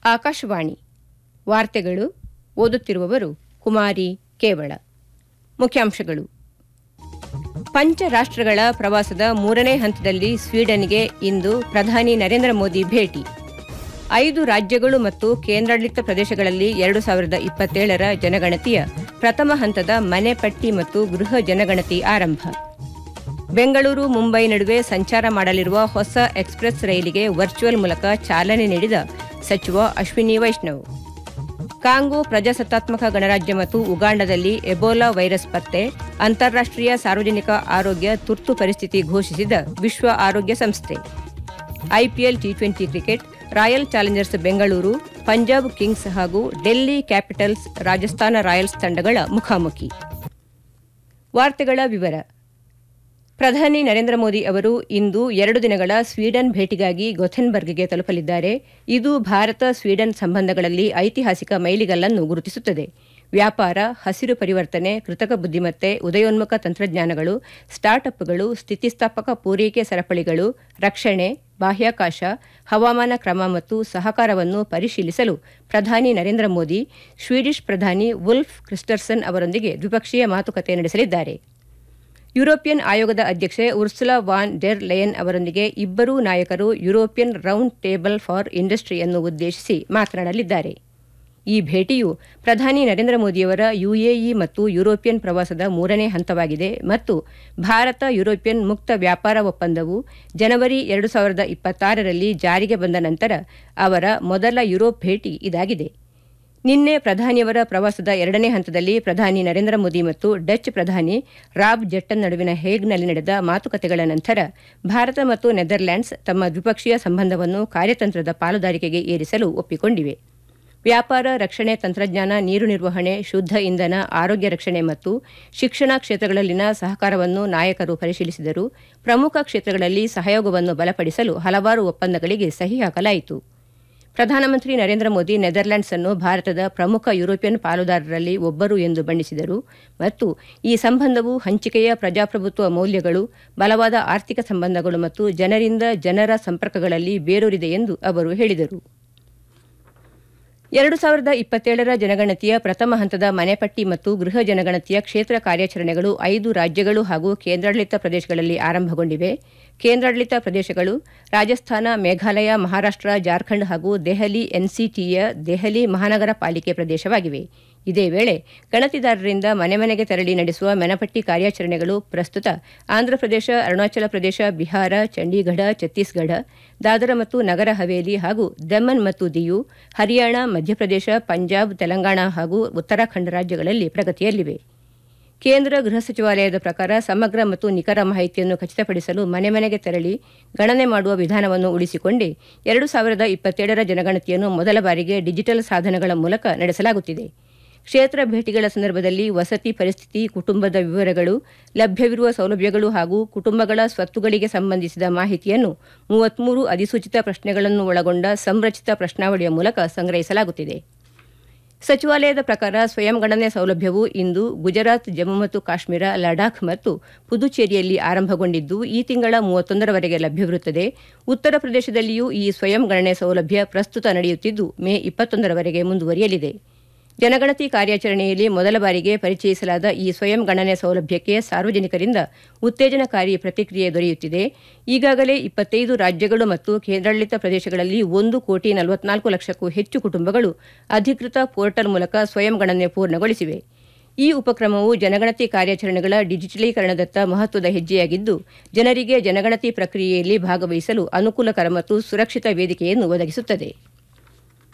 ಆಕಾಶವಾಣಿ ವಾರ್ತೆಗಳು ಓದುತ್ತಿರುವವರು ಕುಮಾರಿ ಕೇವಳ ಮುಖ್ಯಾಂಶಗಳು ಪಂಚ ರಾಷ್ಟ್ರಗಳ ಪ್ರವಾಸದ ಮೂರನೇ ಹಂತದಲ್ಲಿ ಸ್ವೀಡನ್ಗೆ ಇಂದು ಪ್ರಧಾನಿ ನರೇಂದ್ರ ಮೋದಿ ಭೇಟಿ ಐದು ರಾಜ್ಯಗಳು ಮತ್ತು ಕೇಂದ್ರಾಡಳಿತ ಪ್ರದೇಶಗಳಲ್ಲಿ ಎರಡು ಸಾವಿರದ ಇಪ್ಪತ್ತೇಳರ ಜನಗಣತಿಯ ಪ್ರಥಮ ಹಂತದ ಮನೆ ಪಟ್ಟಿ ಮತ್ತು ಗೃಹ ಜನಗಣತಿ ಆರಂಭ ಬೆಂಗಳೂರು ಮುಂಬೈ ನಡುವೆ ಸಂಚಾರ ಮಾಡಲಿರುವ ಹೊಸ ಎಕ್ಸ್ಪ್ರೆಸ್ ರೈಲಿಗೆ ವರ್ಚುವಲ್ ಮೂಲಕ ಚಾಲನೆ ನೀಡಿದ ಸಚಿವ ಅಶ್ವಿನಿ ವೈಷ್ಣವ್ ಕಾಂಗೋ ಪ್ರಜಾಸತ್ತಾತ್ಮಕ ಗಣರಾಜ್ಯ ಮತ್ತು ಉಗಾಂಡದಲ್ಲಿ ಎಬೋಲಾ ವೈರಸ್ ಪತ್ತೆ ಅಂತಾರಾಷ್ಟೀಯ ಸಾರ್ವಜನಿಕ ಆರೋಗ್ಯ ತುರ್ತು ಪರಿಸ್ಥಿತಿ ಘೋಷಿಸಿದ ವಿಶ್ವ ಆರೋಗ್ಯ ಸಂಸ್ಥೆ IPL T twenty cricket royal challengers Bengaluru Punjab kings ಹಾಗೂ ಡೆಲ್ಲಿ ಕ್ಯಾಪಿಟಲ್ಸ್ ರಾಜಸ್ಥಾನ ರಾಯಲ್ಸ್ ತಂಡಗಳ ಮುಖಾಮುಖಿ ವಾರ್ತೆಗಳ ವಿವರ ಪ್ರಧಾನಿ ನರೇಂದ್ರ ಮೋದಿ ಅವರು ಇಂದು ಎರಡು ದಿನಗಳ ಸ್ವೀಡನ್ ಭೇಟಿಗಾಗಿ ಗೊಥೆನ್ಬರ್ಗ್ಗೆ ತಲುಪಲಿದ್ದಾರೆ ಇದು ಭಾರತ ಸ್ವೀಡನ್ ಸಂಬಂಧಗಳಲ್ಲಿ ಐತಿಹಾಸಿಕ ಮೈಲಿಗಲ್ಲನ್ನು ಗುರುತಿಸುತ್ತದೆ ವ್ಯಾಪಾರ ಹಸಿರು ಪರಿವರ್ತನೆ ಕೃತಕ ಬುದ್ದಿಮತ್ತೆ ಉದಯೋನ್ಮುಖ ತಂತ್ರಜ್ಞಾನಗಳು ಸ್ಟಾರ್ಟ್ಅಪ್ಗಳು ಸ್ಥಿತಿಸ್ಥಾಪಕ ಪೂರೈಕೆ ಸರಪಳಿಗಳು ರಕ್ಷಣೆ ಬಾಹ್ಯಾಕಾಶ ಹವಾಮಾನ ಕ್ರಮ ಮತ್ತು ಸಹಕಾರವನ್ನು ಪರಿಶೀಲಿಸಲು ಪ್ರಧಾನಿ ನರೇಂದ್ರ ಮೋದಿ ಸ್ವೀಡಿಷ್ ಪ್ರಧಾನಿ ವುಲ್ಫ್ ಕ್ರಿಸ್ಟರ್ಸನ್ ಅವರೊಂದಿಗೆ ದ್ವಿಪಕ್ಷೀಯ ಮಾತುಕತೆ ನಡೆಸಲಿದ್ದಾರೆ ಯುರೋಪಿಯನ್ ಆಯೋಗದ ಅಧ್ಯಕ್ಷೆ ಉರ್ಸುಲಾ ವಾನ್ ಡೆರ್ ಲೆಯನ್ ಅವರೊಂದಿಗೆ ಇಬ್ಬರೂ ನಾಯಕರು ಯುರೋಪಿಯನ್ ರೌಂಡ್ ಟೇಬಲ್ ಫಾರ್ ಇಂಡಸ್ಟ್ರಿಯನ್ನು ಉದ್ದೇಶಿಸಿ ಮಾತನಾಡಲಿದ್ದಾರೆ ಈ ಭೇಟಿಯು ಪ್ರಧಾನಿ ನರೇಂದ್ರ ಮೋದಿಯವರ ಯುಎಇ ಮತ್ತು ಯುರೋಪಿಯನ್ ಪ್ರವಾಸದ ಮೂರನೇ ಹಂತವಾಗಿದೆ ಮತ್ತು ಭಾರತ ಯುರೋಪಿಯನ್ ಮುಕ್ತ ವ್ಯಾಪಾರ ಒಪ್ಪಂದವು ಜನವರಿ ಎರಡು ಸಾವಿರದ ಇಪ್ಪತ್ತಾರರಲ್ಲಿ ಜಾರಿಗೆ ಬಂದ ನಂತರ ಅವರ ಮೊದಲ ಯುರೋಪ್ ಭೇಟಿ ಇದಾಗಿದೆ ನಿನ್ನೆ ಪ್ರಧಾನಿಯವರ ಪ್ರವಾಸದ ಎರಡನೇ ಹಂತದಲ್ಲಿ ಪ್ರಧಾನಿ ನರೇಂದ್ರ ಮೋದಿ ಮತ್ತು ಡಚ್ ಪ್ರಧಾನಿ ರಾಬ್ ಜೆಟ್ಟನ್ ನಡುವಿನ ಹೇಗ್ನಲ್ಲಿ ನಡೆದ ಮಾತುಕತೆಗಳ ನಂತರ ಭಾರತ ಮತ್ತು ನೆದರ್ಲ್ಯಾಂಡ್ಸ್ ತಮ್ಮ ದ್ವಿಪಕ್ಷೀಯ ಸಂಬಂಧವನ್ನು ಕಾರ್ಯತಂತ್ರದ ಪಾಲುದಾರಿಕೆಗೆ ಏರಿಸಲು ಒಪ್ಪಿಕೊಂಡಿವೆ ವ್ಯಾಪಾರ ರಕ್ಷಣೆ ತಂತ್ರಜ್ಞಾನ ನೀರು ನಿರ್ವಹಣೆ ಶುದ್ಧ ಇಂಧನ ಆರೋಗ್ಯ ರಕ್ಷಣೆ ಮತ್ತು ಶಿಕ್ಷಣ ಕ್ಷೇತ್ರಗಳಲ್ಲಿನ ಸಹಕಾರವನ್ನು ನಾಯಕರು ಪರಿಶೀಲಿಸಿದರು ಪ್ರಮುಖ ಕ್ಷೇತ್ರಗಳಲ್ಲಿ ಸಹಯೋಗವನ್ನು ಬಲಪಡಿಸಲು ಹಲವಾರು ಒಪ್ಪಂದಗಳಿಗೆ ಸಹಿ ಹಾಕಲಾಯಿತು ಪ್ರಧಾನಮಂತ್ರಿ ನರೇಂದ್ರ ಮೋದಿ ನೆದರ್ಲ್ಯಾಂಡ್ಸ್ ಅನ್ನು ಭಾರತದ ಪ್ರಮುಖ ಯುರೋಪಿಯನ್ ಪಾಲುದಾರರಲ್ಲಿ ಒಬ್ಬರು ಎಂದು ಬಣ್ಣಿಸಿದರು ಮತ್ತು ಈ ಸಂಬಂಧವು ಹಂಚಿಕೆಯ ಪ್ರಜಾಪ್ರಭುತ್ವ ಮೌಲ್ಯಗಳು ಬಲವಾದ ಆರ್ಥಿಕ ಸಂಬಂಧಗಳು ಮತ್ತು ಜನರಿಂದ ಜನರ ಸಂಪರ್ಕಗಳಲ್ಲಿ ಬೇರೂರಿದೆ ಎಂದು ಅವರು ಹೇಳಿದರು ಎರಡು ಸಾವಿರದ ಇಪ್ಪತ್ತೇಳರ ಜನಗಣತಿಯ ಪ್ರಥಮ ಹಂತದ ಮನೆಪಟ್ಟಿ ಮತ್ತು ಗೃಹ ಜನಗಣತಿಯ ಕ್ಷೇತ್ರ ಕಾರ್ಯಾಚರಣೆಗಳು ಐದು ರಾಜ್ಯಗಳು ಹಾಗೂ ಕೇಂದ್ರಾಡಳಿತ ಪ್ರದೇಶಗಳಲ್ಲಿ ಆರಂಭಗೊಂಡಿವೆ ಕೇಂದ್ರಾಡಳಿತ ಪ್ರದೇಶಗಳು ರಾಜಸ್ಥಾನ ಮೇಘಾಲಯ ಮಹಾರಾಷ್ಟ್ರ ಜಾರ್ಖಂಡ್ ಹಾಗೂ ದೆಹಲಿ ಎನ್ಸಿಟಿಯ ದೆಹಲಿ ಮಹಾನಗರ ಪಾಲಿಕೆ ಪ್ರದೇಶವಾಗಿವೆ ಇದೇ ವೇಳೆ ಗಣತಿದಾರರಿಂದ ಮನೆ ಮನೆಗೆ ತೆರಳಿ ನಡೆಸುವ ಮನೆಪಟ್ಟಿ ಕಾರ್ಯಾಚರಣೆಗಳು ಪ್ರಸ್ತುತ ಆಂಧ್ರಪ್ರದೇಶ ಅರುಣಾಚಲ ಪ್ರದೇಶ ಬಿಹಾರ ಚಂಡೀಗಢ ಛತ್ತೀಸ್ಗಢ ದಾದರ ಮತ್ತು ನಗರ ಹವೇಲಿ ಹಾಗೂ ದಮನ್ ಮತ್ತು ದಿಯು ಹರಿಯಾಣ ಮಧ್ಯಪ್ರದೇಶ ಪಂಜಾಬ್ ತೆಲಂಗಾಣ ಹಾಗೂ ಉತ್ತರಾಖಂಡ ರಾಜ್ಯಗಳಲ್ಲಿ ಪ್ರಗತಿಯಲ್ಲಿವೆ ಕೇಂದ್ರ ಗೃಹ ಸಚಿವಾಲಯದ ಪ್ರಕಾರ ಸಮಗ್ರ ಮತ್ತು ನಿಖರ ಮಾಹಿತಿಯನ್ನು ಖಚಿತಪಡಿಸಲು ಮನೆ ಮನೆಗೆ ತೆರಳಿ ಗಣನೆ ಮಾಡುವ ವಿಧಾನವನ್ನು ಉಳಿಸಿಕೊಂಡೇ ಎರಡು ಸಾವಿರದ ಇಪ್ಪತ್ತೇಳರ ಜನಗಣತಿಯನ್ನು ಮೊದಲ ಬಾರಿಗೆ ಡಿಜಿಟಲ್ ಸಾಧನಗಳ ಮೂಲಕ ನಡೆಸಲಾಗುತ್ತಿದೆ ಕ್ಷೇತ್ರ ಭೇಟಿಗಳ ಸಂದರ್ಭದಲ್ಲಿ ವಸತಿ ಪರಿಸ್ಥಿತಿ ಕುಟುಂಬದ ವಿವರಗಳು ಲಭ್ಯವಿರುವ ಸೌಲಭ್ಯಗಳು ಹಾಗೂ ಕುಟುಂಬಗಳ ಸ್ವತ್ತುಗಳಿಗೆ ಸಂಬಂಧಿಸಿದ ಮಾಹಿತಿಯನ್ನು ಮೂವತ್ಮೂರು ಅಧಿಸೂಚಿತ ಪ್ರಶ್ನೆಗಳನ್ನು ಒಳಗೊಂಡ ಸಂರಚಿತ ಪ್ರಶ್ನಾವಳಿಯ ಮೂಲಕ ಸಂಗ್ರಹಿಸಲಾಗುತ್ತಿದೆ ಸಚಿವಾಲಯದ ಪ್ರಕಾರ ಸ್ವಯಂ ಗಣನೆ ಸೌಲಭ್ಯವು ಇಂದು ಗುಜರಾತ್ ಜಮ್ಮು ಮತ್ತು ಕಾಶ್ಮೀರ ಲಡಾಖ್ ಮತ್ತು ಪುದುಚೇರಿಯಲ್ಲಿ ಆರಂಭಗೊಂಡಿದ್ದು ಈ ತಿಂಗಳ ಮೂವತ್ತೊಂದರವರೆಗೆ ಲಭ್ಯವಿರುತ್ತದೆ ಉತ್ತರ ಪ್ರದೇಶದಲ್ಲಿಯೂ ಈ ಸ್ವಯಂ ಗಣನೆ ಸೌಲಭ್ಯ ಪ್ರಸ್ತುತ ನಡೆಯುತ್ತಿದ್ದು ಮೇ ಇಪ್ಪತ್ತೊಂದರವರೆಗೆ ಮುಂದುವರಿಯಲಿದೆ ಜನಗಣತಿ ಕಾರ್ಯಾಚರಣೆಯಲ್ಲಿ ಮೊದಲ ಬಾರಿಗೆ ಪರಿಚಯಿಸಲಾದ ಈ ಸ್ವಯಂ ಗಣನೆ ಸೌಲಭ್ಯಕ್ಕೆ ಸಾರ್ವಜನಿಕರಿಂದ ಉತ್ತೇಜನಕಾರಿ ಪ್ರತಿಕ್ರಿಯೆ ದೊರೆಯುತ್ತಿದೆ ಈಗಾಗಲೇ ಇಪ್ಪತ್ತೈದು ರಾಜ್ಯಗಳು ಮತ್ತು ಕೇಂದ್ರಾಡಳಿತ ಪ್ರದೇಶಗಳಲ್ಲಿ ಒಂದು ಕೋಟಿ ನಲವತ್ನಾಲ್ಕು ಲಕ್ಷಕ್ಕೂ ಹೆಚ್ಚು ಕುಟುಂಬಗಳು ಅಧಿಕೃತ ಪೋರ್ಟಲ್ ಮೂಲಕ ಸ್ವಯಂ ಗಣನೆ ಪೂರ್ಣಗೊಳಿಸಿವೆ ಈ ಉಪಕ್ರಮವು ಜನಗಣತಿ ಕಾರ್ಯಾಚರಣೆಗಳ ಡಿಜಿಟಲೀಕರಣದತ್ತ ಮಹತ್ವದ ಹೆಜ್ಜೆಯಾಗಿದ್ದು ಜನರಿಗೆ ಜನಗಣತಿ ಪ್ರಕ್ರಿಯೆಯಲ್ಲಿ ಭಾಗವಹಿಸಲು ಅನುಕೂಲಕರ ಮತ್ತು ಸುರಕ್ಷಿತ ವೇದಿಕೆಯನ್ನು ಒದಗಿಸುತ್ತದೆ